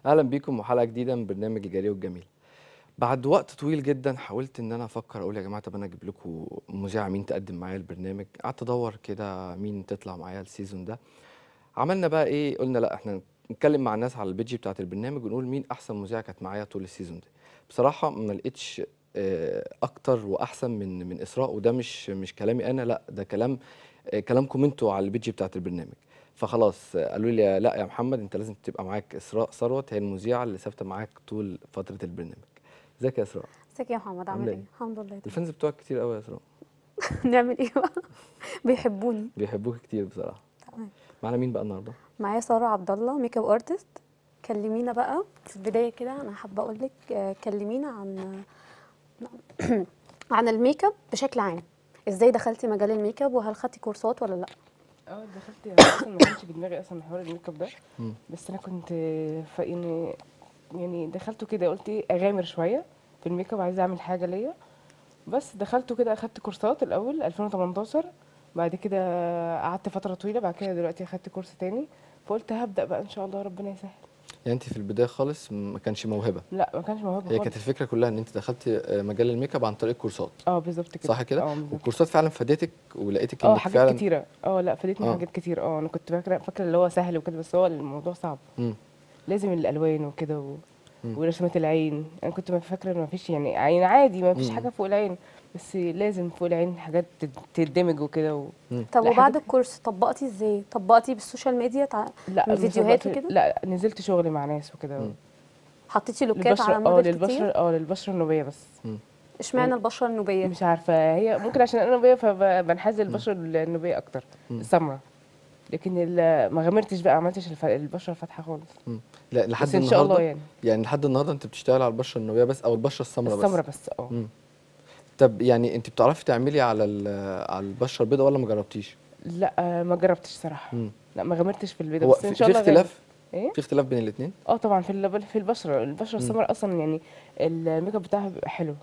اهلا بيكم وحلقه جديده من برنامج الجري والجميل بعد وقت طويل جدا حاولت ان انا افكر اقول يا جماعه طب انا اجيب لكم مذيعه مين تقدم معايا البرنامج قعدت ادور كده مين تطلع معايا السيزون ده عملنا بقى ايه قلنا لا احنا نتكلم مع الناس على البيجي بتاعت البرنامج ونقول مين احسن مذيعه كانت معايا طول السيزون ده بصراحه ما لقيتش آه، اكتر واحسن من من اسراء وده مش مش كلامي انا لا ده كلام آه، كلامكم انتوا على البيجي بتاعت البرنامج فخلاص آه، قالوا لي لا يا محمد انت لازم تبقى معاك اسراء ثروت هي المذيعه اللي ثابته معاك طول فتره البرنامج ازيك يا اسراء ازيك يا محمد عامل عاملة ايه؟ ايه؟ الحمد لله تمام. الفانز بتوعك كتير قوي يا اسراء نعمل ايه بقى؟ بيحبوني بيحبوك كتير بصراحه تمام معانا مين بقى النهارده معايا ساره عبد الله ميك اب ارتست كلمينا بقى في البدايه كده انا حابه اقول لك آه، كلمينا عن عن الميك اب بشكل عام ازاي دخلتي مجال الميك اب وهل خدتي كورسات ولا لا؟ اه دخلت يعني اصلا ما كانش في دماغي اصلا حوار الميك اب ده مم. بس انا كنت ف يعني يعني دخلته كده قلت ايه اغامر شويه في الميك اب عايزه اعمل حاجه ليا بس دخلته كده اخدت كورسات الاول 2018 بعد كده قعدت فتره طويله بعد كده دلوقتي اخدت كورس تاني فقلت هبدا بقى ان شاء الله ربنا يسهل يعني انت في البدايه خالص ما كانش موهبه لا ما كانش موهبه هي خالص كانت الفكره كلها ان انت دخلتي آه، مجال الميك اب عن طريق كورسات اه بالظبط كده صح كده اه بالظبط والكورسات فعلا فادتك ولقيتك اه انك حاجات فعلا كتيره اه لا فادتني آه. حاجات كتير اه انا كنت فاكره فاكره اللي هو سهل وكده بس هو الموضوع صعب مم. لازم الالوان وكده و... مم. ورسمه العين انا كنت فاكره ان ما فيش يعني عين عادي ما فيش مم. حاجه فوق العين بس لازم فوق العين حاجات تد- تندمج وكده و... طب لا، وبعد حاجات- الكورس طبقتي ازاي؟ طبقتي بالسوشيال ميديا تع... لا من مش فيديوهات طبقت- وكده؟ لا نزلت شغل مع ناس وكده مم. حطيتي لوكات للبشره على اه موديل للبشره كتير؟ اه للبشره النوبيه بس اشمعنى البشره النوبيه؟ مش عارفه هي ممكن عشان انا نوبيه فبنحاز للبشره النوبيه اكتر مم. السمراء لكن ال- ما غامرتش بقى عملتش الف- البشره الفاتحه خالص مم. لا لحد بس ان شاء الله النهارده يعني يعني لحد النهارده انت بتشتغل على البشره النوبيه بس او البشره السمراء بس السمراء بس اه مم. طب يعني انت بتعرفي تعملي على ال- على البشره البيضاء ولا ما جربتيش لا آه، ما جربتش صراحه مم. لا ما غامرتش في البيضه هو بس في, ان شاء في الله غامر. اختلاف ايه في اختلاف بين الاثنين اه طبعا في الب- في البشره البشره مم. السمراء اصلا يعني الميك اب بتاعها بيبقى حلو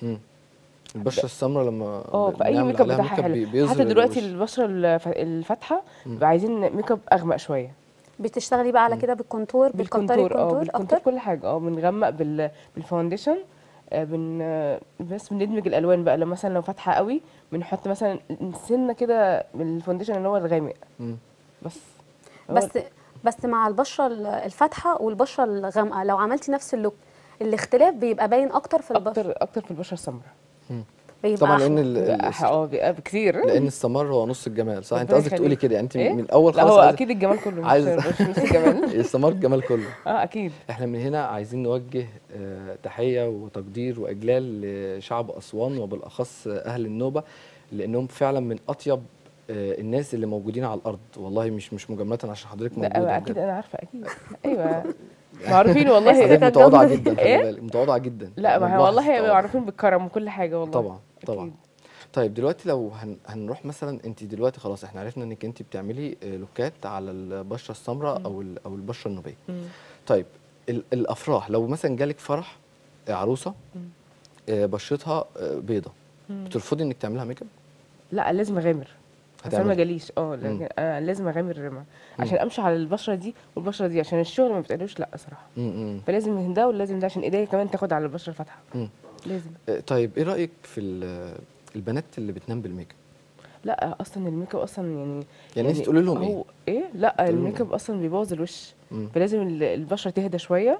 البشره السمراء لما اه ب- في اي بنعمل ميك اب عليها بتاعها بي- حلو بيظهر حتى دلوقتي الوش. البشره الف- الفاتحه مم. بيبقى عايزين ميك اب اغمق شويه بتشتغلي بقى على كده بالكونتور بتكتري بالكونتور اه الكونتور بالكونتور اكتر؟ كل حاجه اه بنغمق بال بالفاونديشن آه، بن آه، بس بندمج الالوان بقى لو مثلا لو فاتحه قوي بنحط مثلا سنه كده من الفاونديشن اللي هو الغامق مم. بس هو بس بس مع البشره ال- الفاتحه والبشره الغامقه لو عملتي نفس اللوك الاختلاف بيبقى باين اكتر في البشره اكتر اكتر في البشره السمراء بيبقى طبعا أحمر. لان ال- ال- بيبقى أح- اه بيبقى بكتير لان السمار هو نص الجمال صح انت ربنا قصدك تقولي يخليك. كده يعني انت إيه؟ من الاول لا خالص هو عايزة- اكيد الجمال كله مش- عايز- مش نص الجمال السمار الجمال كله اه اكيد احنا من هنا عايزين نوجه آه، تحيه وتقدير واجلال لشعب اسوان وبالاخص اهل النوبه لانهم فعلا من اطيب آه، الناس اللي موجودين على الارض والله مش مش مجامله عشان حضرتك موجوده لا اكيد بجد. انا عارفه اكيد ايوه معروفين والله حضرتك كانت متواضعه جامدة. جدا خلي إيه؟ بالك متواضعه جدا لا ما هي ملاحظ والله التواضع. معروفين بالكرم وكل حاجه والله طبعا طبعا أكيد. طيب دلوقتي لو هن هنروح مثلا انت دلوقتي خلاص احنا عرفنا انك انت بتعملي آه، لوكات على البشره السمراء او ال- او البشره النوبيه مم. طيب ال- الافراح لو مثلا جالك فرح آه، عروسه مم. آه، بشرتها آه، بيضه مم. بترفضي انك تعمليها ميك اب لا لازم اغامر بس انا ما هتعملي. جاليش اه لكن انا لازم اغامر مع- عشان امشي على البشره دي والبشره دي عشان الشغل ما بتقلوش لا صراحه امم فلازم من ده ولازم ده عشان ايديا كمان تاخد على البشره الفاتحه مم. لازم طيب ايه رايك في ال- البنات اللي بتنام بالميك اب لا اصلا الميك اب اصلا يعني يعني انت تقولي لهم ايه هو ايه لا تقولي لهم الميك اب اصلا بيبوظ الوش مم. فلازم ال- البشره تهدى شويه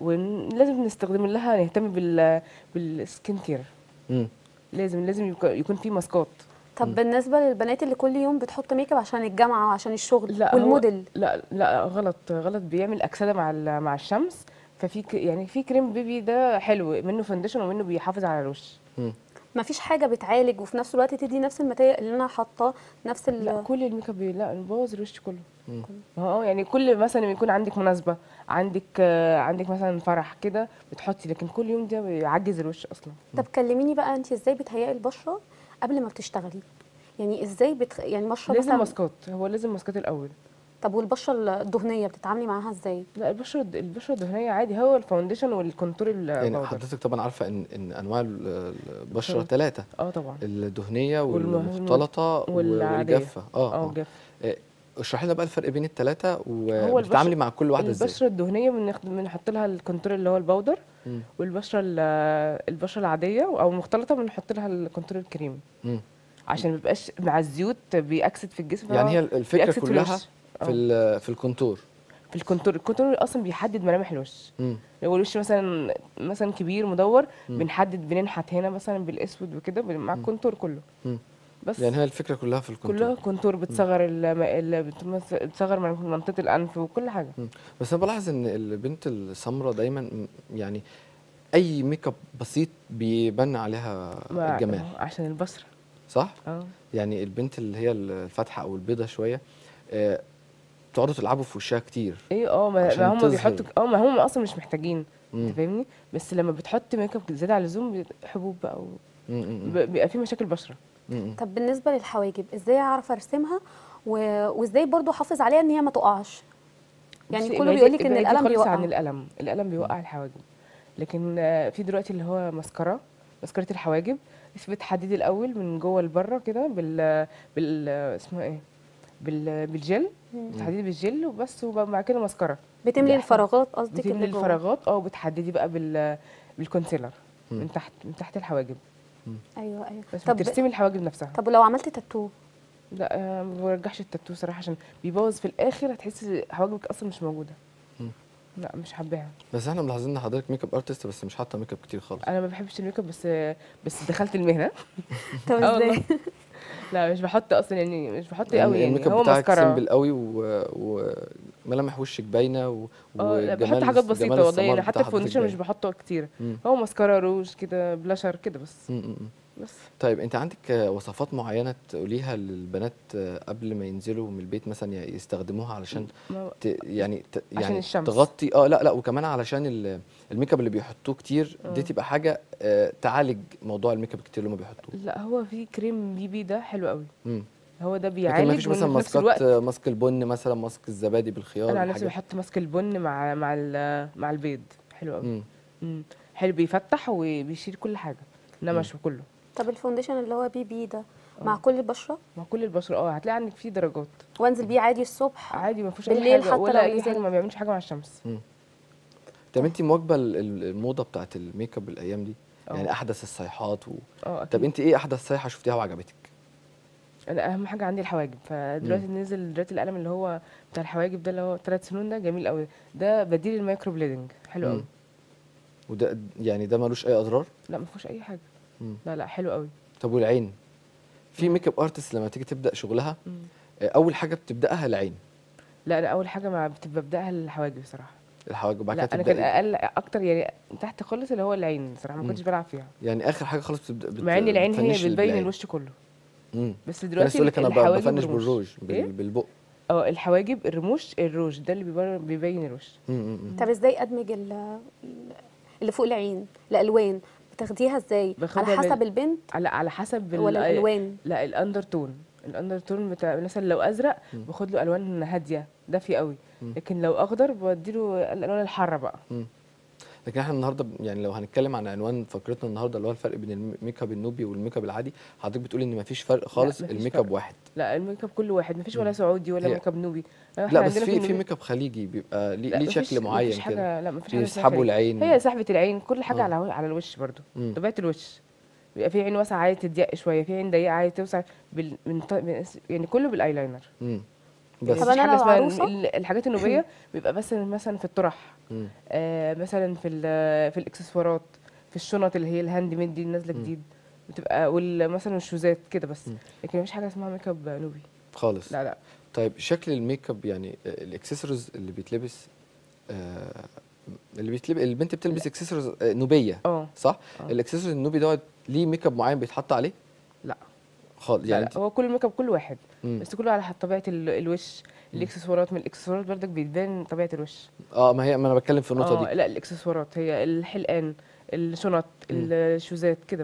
ولازم نستخدم لها نهتم بال بالسكين كير مم. لازم لازم يك- يكون في ماسكات طب بالنسبه للبنات اللي كل يوم بتحط ميك اب عشان الجامعه وعشان الشغل لا هو- والموديل لا لا غلط غلط بيعمل اكسده مع ال- مع الشمس ففي ك- يعني في كريم بيبي ده حلو منه فونديشن ومنه بيحافظ على الوش مم. ما فيش حاجه بتعالج وفي نفس الوقت تدي نفس الماتيريال اللي انا حاطاه نفس ال لا كل الميك اب بي- لا بيبوظ الوش كله مم. ما هو يعني كل مثلا يكون عندك مناسبه عندك آه، عندك مثلا فرح كده بتحطي لكن كل يوم ده بيعجز الوش اصلا طب كلميني بقى انت ازاي بتهيئي البشره قبل ما بتشتغلي يعني ازاي بتخ... يعني بشره لازم مثلا ماسكات هو لازم ماسكات الاول طب والبشره الدهنيه بتتعاملي معاها ازاي لا البشره البشره الدهنيه عادي هو الفاونديشن والكونتور يعني الباودر حضرتك طبعا عارفه ان ان انواع ال- البشره مم. ثلاثه اه طبعا الدهنيه والم- والمختلطه والعادية. والجافه اه اه اه جاف اشرحي لنا بقى الفرق بين الثلاثه هو وبتتعاملي البشرة- مع كل واحده ازاي البشره الدهنيه بنخد- بنحط لها الكونتور اللي هو البودر مم. والبشره ال- البشره العاديه او المختلطه بنحط لها الكونتور الكريمي مم. عشان ما يبقاش مع الزيوت بيأكسد في الجسم يعني هي فهو الفكره بيأكسد في كلها الوش. في آه. ال- في الكونتور في الكونتور الكونتور اصلا بيحدد ملامح الوش مم. لو الوش مثلا مثلا كبير مدور مم. بنحدد بننحت هنا مثلا بالاسود وكده بن- مع الكونتور كله مم. بس يعني هي الفكره كلها في الكونتور كلها كونتور بتصغر الم- ال- بتمس- بتصغر من- منطقه الانف وكل حاجه مم. بس انا بلاحظ ان البنت السمراء دايما م- يعني اي ميك اب بسيط بيبان عليها ما- الجمال عشان البشره صح اه يعني البنت اللي هي الفاتحه او البيضه شويه آه، تقعدوا تلعبوا في وشها كتير ايه اه ما, عشان ما هم تظهر. بيحطوا اه ما هم اصلا مش محتاجين مم. انت فاهمني بس لما بتحط ميك اب زياده عن اللزوم بي- حبوب بقى و... مم، مم، مم. ب- بيبقى في مشاكل بشره مم. طب بالنسبه للحواجب ازاي اعرف ارسمها و... وازاي برضو احافظ عليها ان هي ما تقعش يعني بصي، كله ابعدي- بيقول لك ان ابعدي القلم خالص بيوقع عن القلم القلم بيوقع الحواجب لكن آه، في دلوقتي اللي هو مسكره مسكره الحواجب بس بتحددي الاول من جوه لبره كده بال بال اسمها ايه بال... بالجل بتحددي بالجل وبس وبعد كده مسكره بتملي دي أحسن. الفراغات قصدك بتملي اللي جوه الفراغات اه وبتحددي بقى بال بالكونسيلر مم. من تحت من تحت الحواجب ايوه ايوه بس طب بترسمي الحواجب نفسها طب ولو عملت تاتو لا آه، ما برجحش التاتو صراحه عشان بيبوظ في الاخر هتحسي حواجبك اصلا مش موجوده مم. لا مش حباها بس احنا ملاحظين ان حضرتك ميك اب ارتست بس مش حاطه ميك اب كتير خالص انا ما بحبش الميك اب بس بس دخلت المهنه طب آه والله. ازاي لا مش بحط اصلا يعني مش بحط يعني قوي يعني الميك اب هو بتاعك مسكره سيمبل قوي و- وملامح وشك باينه و... اه لا بحط وجمال- حاجات جمال بسيطه والله السمار يعني بتاع حتى حضرتك الفونديشن مش باين. بحطه كتير مم. هو مسكره روج كده بلاشر كده بس مم، مم، مم. بس طيب انت عندك آه، وصفات معينه تقوليها للبنات آه، قبل ما ينزلوا من البيت مثلا ي- يستخدموها علشان ما ت... يعني ت... عشان يعني الشمس. تغطي اه لا لا وكمان علشان ال... الميك اب اللي بيحطوه كتير دي آه. تبقى حاجه آه، تعالج موضوع الميك اب الكتير اللي هم بيحطوه لا هو في كريم بي بي ده حلو قوي مم. هو ده لكن بيعالج ما فيش مثلا وفي نفس ماسكات الوقت آه، ماسك البن مثلا ماسك الزبادي بالخيار انا عن نفسي الحاجات- بحط ماسك البن مع مع ال- مع البيض حلو قوي مم. مم. حلو بيفتح وبيشيل كل حاجه نمش وكله طب الفونديشن اللي هو بي بي ده مع كل البشره مع كل البشره اه هتلاقي عندك فيه درجات وانزل بيه عادي الصبح عادي ما فيهوش اي بالليل حاجه حتى ولا لو اي نزل. حاجه ما بيعملش حاجه مع الشمس طب انت مواكبه ال- ال- الموضه بتاعت الميك اب الايام دي اه. يعني احدث الصيحات و... اه طب أكيد. انت ايه احدث صيحه شفتيها وعجبتك انا اهم حاجه عندي الحواجب فدلوقتي نزل دلوقتي القلم اللي هو بتاع الحواجب ده اللي هو ثلاث سنون ده جميل قوي ده بديل المايكرو بليدنج حلو مم. قوي وده يعني ده ملوش اي اضرار لا ما فيهوش اي حاجه مم. لا لا حلو قوي طب والعين في ميك اب ارتست لما تيجي تبدا شغلها مم. آه، اول حاجه بتبداها العين لا انا اول حاجه ما بت- ببداها الحواجب صراحه الحواجب وبعد لا كده انا كان تبدأي اقل اكتر يعني تحت خالص اللي هو العين صراحه ما مم. كنتش بلعب فيها يعني اخر حاجه خالص بتبدا بت... مع ان العين هي بتفنشي بتبين بالعين. الوش كله مم. بس في ناس دلوقتي تقول لك انا ب- الحواجب بفنش والرموش. بالروج بال... إيه؟ بالبق اه الحواجب الرموش الروج ده اللي بيبر- بيبين الوش مم، مم، مم. طب ازاي ادمج ال- اللي فوق العين الالوان بتاخديها ازاي باخدها على حسب بال- البنت على على حسب ال- ولا الالوان لا الاندر تون الاندر تون بتاع مثلا لو ازرق مم. باخد له الوان هاديه دافيه قوي مم. لكن لو اخضر بدي له الالوان الحاره بقى لكن احنا النهارده ب- يعني لو هنتكلم عن عنوان فقرتنا النهارده اللي هو الفرق بين الميك اب النوبي والميك اب العادي حضرتك بتقولي ان مفيش فرق خالص مفيش الميك فرق. اب واحد لا الميك اب كل واحد مفيش ولا سعودي ولا هي- ميك اب نوبي إحنا لا بس عندنا في في النوبي- ميك اب خليجي بيبقى ليه لا، ليه مفيش- شكل معين مفيش كده حاجه لا مفيش حاجه اسمها بيسحبوا خليجي. العين هي سحبه العين كل حاجه آه. على على الوش برضو مم. طبيعه الوش بيبقى في عين واسعه عايزه تضيق شويه في عين ضيقه عايزه توسع بال... من... ط- من... يعني كله بالايلاينر مم. يعني بس طب مفيش أنا حاجه لو اسمها عروسة؟ ال- الحاجات النوبيه بيبقى بس مثلا في الطرح مم. آه مثلا في ال- في الاكسسوارات في الشنط اللي هي الهاند ميد دي نازله مم. جديد بتبقى وال- مثلا الشوزات كده بس مم. لكن مفيش حاجه اسمها ميك اب نوبي خالص لا لا طيب شكل الميك اب يعني آه، الاكسسوارز اللي بيتلبس آه اللي بيتلبس البنت بتلبس اكسسوارز آه، نوبيه اه صح آه. الاكسسوارز النوبي دوت ليه ميك اب معين بيتحط عليه لا خالص يعني يعني لا, لا. هو كل الميك اب كل واحد مم. بس كله على حد طبيعه ال- الوش الاكسسوارات من الاكسسوارات برضك بيبان طبيعه الوش اه ما هي ما انا بتكلم في النقطه اه دي لا الاكسسوارات هي الحلقان الشنط الشوزات كده بس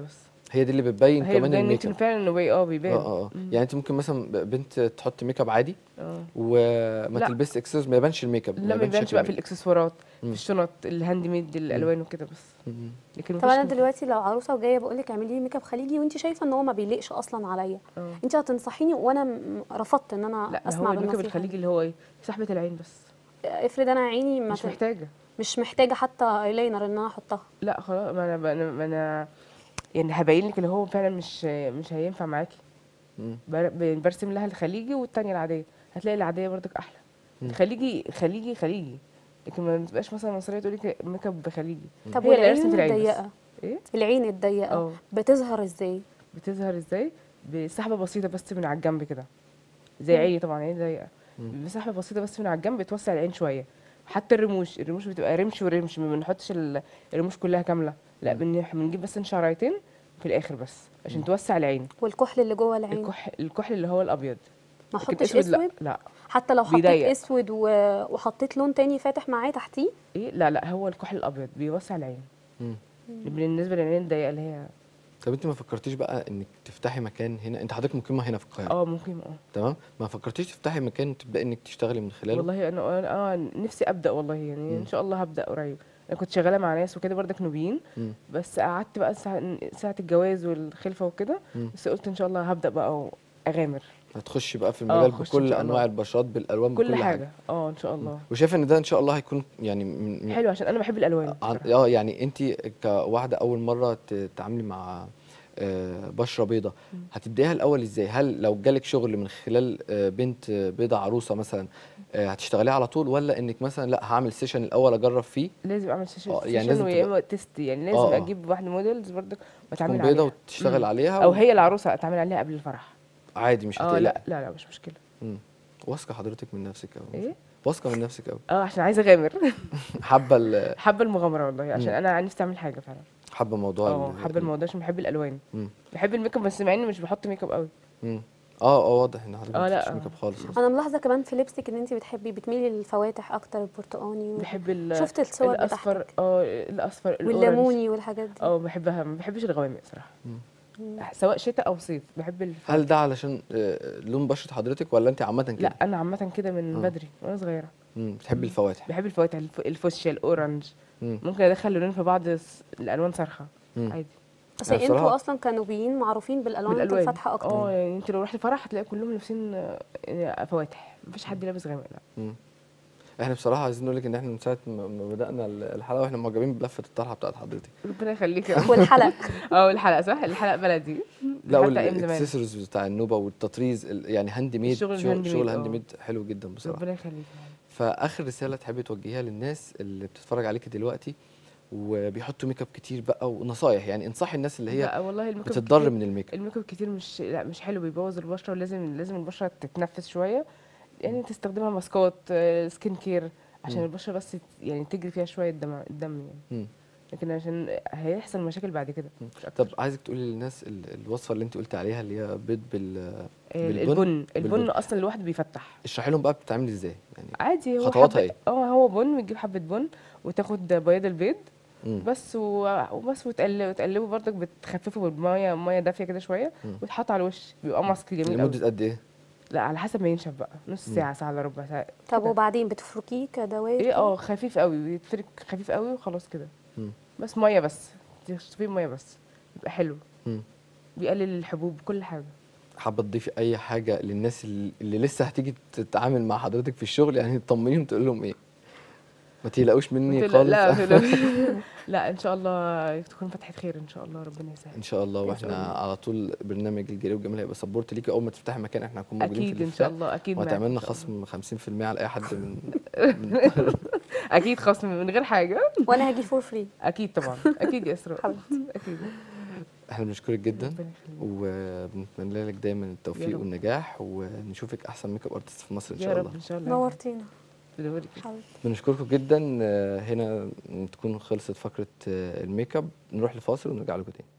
هي دي اللي بتبين هي كمان بتبين الميك إن اب فعلا انه بي اه بيبان اه اه آه. يعني انت ممكن مثلا ب- بنت تحط ميك اب عادي اه وما لا. تلبسش اكسسوارز ما يبانش الميك اب لا ما يبانش شكل بقى في الميك الاكسسوارات في مم. الشنط الهاند ميد الالوان وكده بس اب. مم. لكن طب انا مفيش ميك اب. دلوقتي لو عروسه وجايه بقول لك اعملي لي ميك اب خليجي وانت شايفه ان هو ما بيليقش اصلا عليا اه انت هتنصحيني وانا م- رفضت ان انا لا اسمع هو الميك اب بالنصيحه الخليجي دي. اللي هو ايه سحبه العين بس افرض انا عيني ما مش ت- محتاجه مش محتاجه حتى ايلاينر ان انا احطها لا خلاص ما انا ما انا, ما أنا يعني هبين لك اللي هو فعلا مش مش هينفع معاكي مم. بر- ب- برسم لها الخليجي والتانية العادية هتلاقي العادية برضك أحلى مم. الخليجي خليجي خليجي لكن ما تبقاش مثلا مصرية تقول لك ميك اب خليجي طب هي اللي والعين رسمت العين بس. الضيقه ايه العين الضيقه اه بتظهر ازاي بتظهر ازاي بسحبة بسيطة بس من على الجنب كده زي مم. عيني طبعا عيني ضيقة مم. بسحبة بسيطة بس من على الجنب بتوسع العين شوية حتى الرموش الرموش بتبقى رمش ورمش ما بنحطش ال- الرموش كلها كاملة لا مم. بن- بنجيب بس شعريتين في الآخر بس عشان توسع العين والكحل اللي جوه العين الكحل الكحل اللي هو الأبيض ما لكن احطش لا اسود لا حتى لو حطيت بيضيق. اسود و... وحطيت لون تاني فاتح معاه تحتيه ايه لا لا هو الكحل الابيض بيوسع العين مم. بالنسبه للعين الضيقه اللي هي طب انت ما فكرتيش بقى انك تفتحي مكان هنا انت حضرتك مقيمه هنا في القاهره اه ممكن اه تمام ما فكرتيش تفتحي مكان تبداي انك تشتغلي من خلاله والله انا انا اه نفسي ابدا والله يعني مم. ان شاء الله هبدا قريب انا كنت شغاله مع ناس وكده برضك نوبيين مم. بس قعدت بقى ساعه ساعة الجواز والخلفه وكده مم. بس قلت ان شاء الله هبدا بقى اغامر هتخشي بقى في اه، المجال هخش إن بكل شاء انواع الله. البشرات بالالوان كل بكل حاجه اه ان شاء الله وشايف ان ده ان شاء الله هيكون يعني من من- حلو عشان انا بحب الالوان عن- بصراحة. اه يعني انت كواحده اول مره تتعاملي مع آه، بشره بيضة هتبدايها الاول ازاي هل لو جالك شغل من خلال آه، بنت بيضة عروسه مثلا آه، هتشتغليه على طول ولا انك مثلا لا هعمل سيشن الاول اجرب فيه لازم اعمل سيشن اه، يعني سيشن لازم ويا تبقى- اما تيست يعني لازم اه، اه. اجيب واحده موديلز برضك واتعامل تكون بيضة عليها وتشتغل مم. عليها او و- هي العروسه اتعامل عليها قبل الفرح عادي مش اه هتقلقي لا لا لا مش مشكله مم. واثقه حضرتك من نفسك قوي ايه واثقه من نفسك قوي اه عشان عايزه اغامر حابه ال- حابه المغامره والله عشان مم. انا نفسي اعمل حاجه فعلا حابه موضوع اه ال- حابه الموضوع عشان بحب الالوان مم. بحب الميك اب بس مع اني مش بحط ميك اب قوي مم. اه اه واضح ان حضرتك اه، ما لا. بتحطش ميك اب خالص أصلاً. انا ملاحظه كمان في لبسك ان انت بتحبي بتميلي للفواتح اكتر البرتقاني و- بحب ال شفت الصور الاصفر بتاعتك اه الاصفر الأورنج. والليموني والحاجات دي اه بحبها ما بحبش الغوامق صراحه مم. سواء شتاء او صيف بحب الف... هل ده علشان آه، لون بشره حضرتك ولا انت عامه كده لا انا عامه كده من اه. بدري وانا صغيره مم. بتحبي الفواتح بحب الفواتح الف... الفوشيا الاورنج مم. ممكن ادخل لونين في بعض س- الالوان صارخه مم. عادي بس يعني انتوا بصراحة- اصلا كنوبيين معروفين بالالوان بالالوان الفاتحه اكتر اه يعني انت لو رحت فرح هتلاقي كلهم لابسين آه، فواتح مفيش حد لابس غامق لا مم. احنا بصراحه عايزين نقول لك ان احنا من ساعه ما ما بدانا ال- الحلقه واحنا معجبين بلفه الطرحه بتاعت حضرتك ربنا يخليك يا رب. والحلق اه الحلقه صح الحلقه بلدي لا حتى ايام زمان والاكسسوارز بتاع النوبه والتطريز ال- يعني هاند ميد الشغل شغل, الهاند شغل ميد، هاند اه. ميد حلو جدا بصراحه ربنا يخليك فاخر رساله تحبي توجهيها للناس اللي بتتفرج عليكي دلوقتي وبيحطوا ميك اب كتير بقى ونصايح يعني انصحي الناس اللي هي لا والله الميك اب بتتضر كتير- من الميك اب الميك اب كتير مش لا مش حلو بيبوظ البشره ولازم لازم البشره تتنفس شويه يعني تستخدمها ماسكات آه، سكين كير عشان مم. البشره بس ت- يعني تجري فيها شويه دم الدم يعني مم. لكن عشان هيحصل مشاكل بعد كده مم. مش أكتر. طب عايزك تقولي للناس ال- الوصفه اللي انت قلت عليها اللي هي بيض بال آه، بالبن؟ البن البن بالبن. اصلا لوحده بيفتح اشرحي لهم بقى بتتعمل ازاي يعني عادي هو خطواتها حبة- ايه؟ اه هو بن بتجيب حبه بن وتاخد بياض البيض مم. بس و- وبس وتقلب وتقلبه برضك بتخففه بالميه ميه دافيه كده شويه مم. وتحط على الوش بيبقى ماسك جميل قوي لمده قد ايه؟ لا على حسب ما ينشف بقى نص مم. ساعه ساعه الا ربع ساعه طب كده. وبعدين بتفركيه كدوائر ايه اه خفيف قوي بيتفرك خفيف قوي وخلاص كده مم. بس ميه بس تشطفيه ميه بس يبقى حلو مم. بيقلل الحبوب كل حاجه حابه تضيفي اي حاجه للناس اللي اللي لسه هتيجي تتعامل مع حضرتك في الشغل يعني تطمنيهم تقول لهم ايه؟ ما تقلقوش مني لا خالص لا لا, لا ان شاء الله تكون فتحه خير ان شاء الله ربنا يسهل ان شاء الله إن واحنا شاء الله. على طول برنامج الجري والجمال هيبقى سبورت ليكي اول ما تفتحي مكان احنا هنكون موجودين اكيد في ان شاء الافتتاح الله اكيد معاك وهتعمل لنا إن شاء الله. خصم 50% على اي حد من, من اكيد خصم من غير حاجه وانا هاجي فور فري اكيد طبعا اكيد يا اسراء حبيبتي. اكيد احنا بنشكرك جدا ربنا يخليك. وبنتمنى لك دايما يا التوفيق رب. والنجاح ونشوفك احسن ميك اب ارتست في مصر ان يا شاء رب الله ان شاء الله نورتينا دوري. حبيبتي بنشكركم جدا آه، هنا تكون خلصت فقره آه، الميك اب نروح لفاصل ونرجع لكم تاني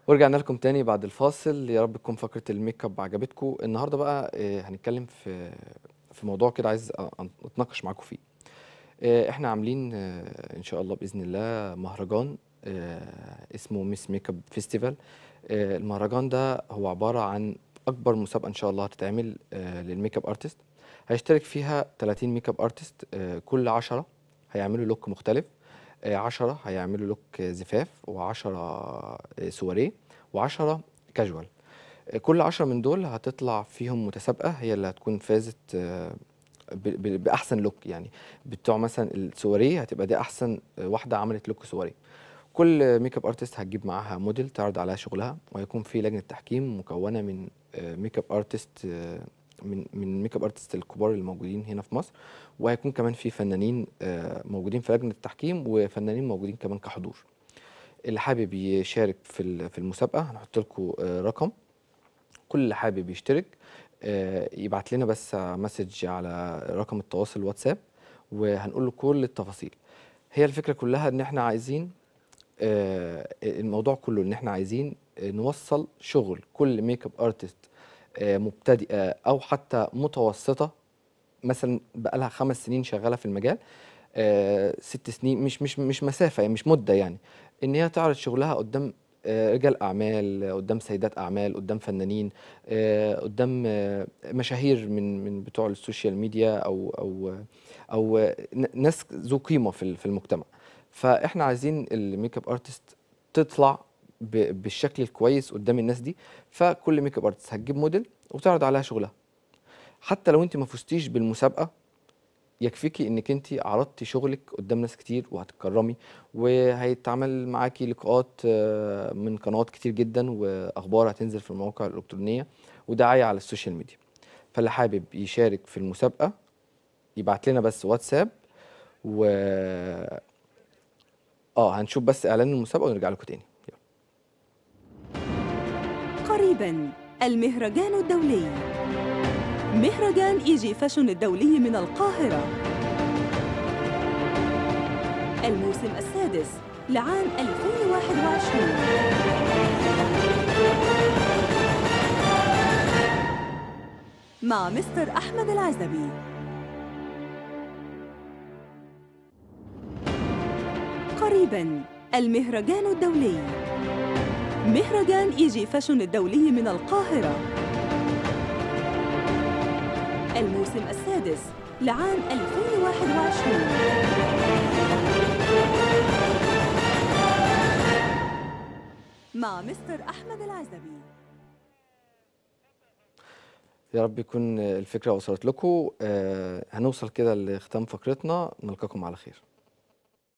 ورجعنا لكم تاني بعد الفاصل يا رب تكون فقرة الميك اب عجبتكم النهارده بقى آه، هنتكلم في في موضوع كده عايز أ- اتناقش معاكم فيه آه، احنا عاملين آه، ان شاء الله باذن الله مهرجان آه، اسمه ميس ميك اب فيستيفال آه، المهرجان ده هو عباره عن اكبر مسابقه ان شاء الله هتتعمل آه، للميك اب ارتست هيشترك فيها 30 ميك اب ارتست آه، كل 10 هيعملوا لوك مختلف آه، 10 هيعملوا لوك زفاف و10 سواريه و10 كاجوال آه، كل 10 من دول هتطلع فيهم متسابقه هي اللي هتكون فازت آه، ب- ب- باحسن لوك يعني بتوع مثلا السواريه هتبقى دي احسن آه، واحده عملت لوك سواريه كل ميك اب ارتست هتجيب معاها موديل تعرض عليها شغلها وهيكون في لجنه تحكيم مكونه من آه، ميك اب ارتست آه، من من ميك اب ارتست الكبار اللي موجودين هنا في مصر وهيكون كمان في فنانين آه، موجودين في لجنه التحكيم وفنانين موجودين كمان كحضور اللي حابب يشارك في ال- في المسابقه هنحط لكم رقم كل اللي حابب يشترك آه، يبعت لنا بس مسج على رقم التواصل الواتساب وهنقول له كل التفاصيل هي الفكره كلها ان احنا عايزين آه، الموضوع كله ان احنا عايزين آه، نوصل شغل كل ميك اب ارتست آه، مبتدئه او حتى متوسطه مثلا بقالها خمس سنين شغاله في المجال آه، ست سنين مش مش مش مسافه يعني مش مده يعني ان هي تعرض شغلها قدام آه، رجال اعمال قدام سيدات اعمال قدام فنانين آه، قدام آه، مشاهير من من بتوع السوشيال ميديا او او او آه، ن- ناس ذو قيمه في ال- في المجتمع فاحنا عايزين الميك اب ارتست تطلع ب- بالشكل الكويس قدام الناس دي فكل ميك اب ارتست هتجيب موديل وتعرض عليها شغلها حتى لو انت ما فزتيش بالمسابقه يكفيكي انك انت عرضتي شغلك قدام ناس كتير وهتتكرمي وهيتعمل معاكي لقاءات آه، من قنوات كتير جدا واخبار هتنزل في المواقع الالكترونيه ودعايه على السوشيال ميديا فاللي حابب يشارك في المسابقه يبعت لنا بس واتساب و اه هنشوف بس اعلان المسابقه ونرجع لكم تاني يلا. قريبا المهرجان الدولي مهرجان ايجي فاشون الدولي من القاهرة الموسم السادس لعام 2021 مع مستر أحمد العزبي قريبا المهرجان الدولي مهرجان ايجي فاشون الدولي من القاهرة الموسم السادس لعام 2021 مع مستر أحمد العزبي يا رب يكون الفكره وصلت لكم آه هنوصل كده لختام فقرتنا نلقاكم على خير